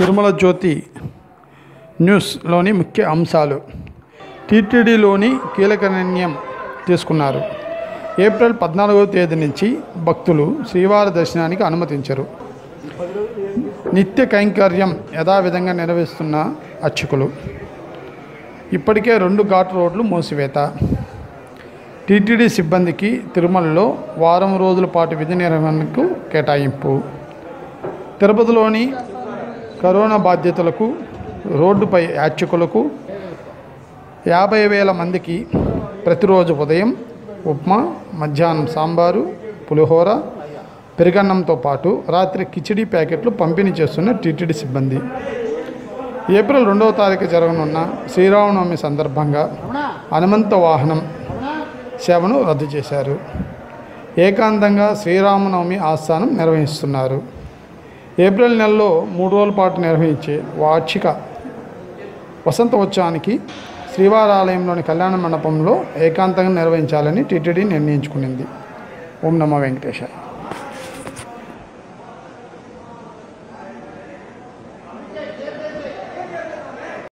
తిరుమల జ్యోతి న్యూస్లోని ముఖ్య అంశాలు టీటీడీలోని కీలక నిర్ణయం తీసుకున్నారు ఏప్రిల్ పద్నాలుగవ తేదీ నుంచి భక్తులు శ్రీవారి దర్శనానికి అనుమతించరు నిత్య కైంకర్యం యథావిధంగా నిర్వహిస్తున్న అర్చకులు ఇప్పటికే రెండు ఘాట్ రోడ్లు మూసివేత టీటీడీ సిబ్బందికి తిరుమలలో వారం రోజుల పాటు విధి నిర్వహణకు కేటాయింపు తిరుపతిలోని కరోనా బాధ్యతలకు రోడ్డుపై యాచకులకు యాభై వేల మందికి ప్రతిరోజు ఉదయం ఉప్మా మధ్యాహ్నం సాంబారు పులిహోర పెరుగన్నంతో పాటు రాత్రి కిచిడి ప్యాకెట్లు పంపిణీ చేస్తున్న టీటీడీ సిబ్బంది ఏప్రిల్ రెండవ తారీఖు జరగనున్న శ్రీరామనవమి సందర్భంగా హనుమంత వాహనం సేవను రద్దు చేశారు ఏకాంతంగా శ్రీరామనవమి ఆస్థానం నిర్వహిస్తున్నారు ఏప్రిల్ నెలలో మూడు రోజుల పాటు నిర్వహించే వార్షిక వసంత ఉత్సవానికి శ్రీవారాలయంలోని కళ్యాణ మండపంలో ఏకాంతంగా నిర్వహించాలని టీటీడీ నిర్ణయించుకునింది ఓం నమో వెంకటేశాయ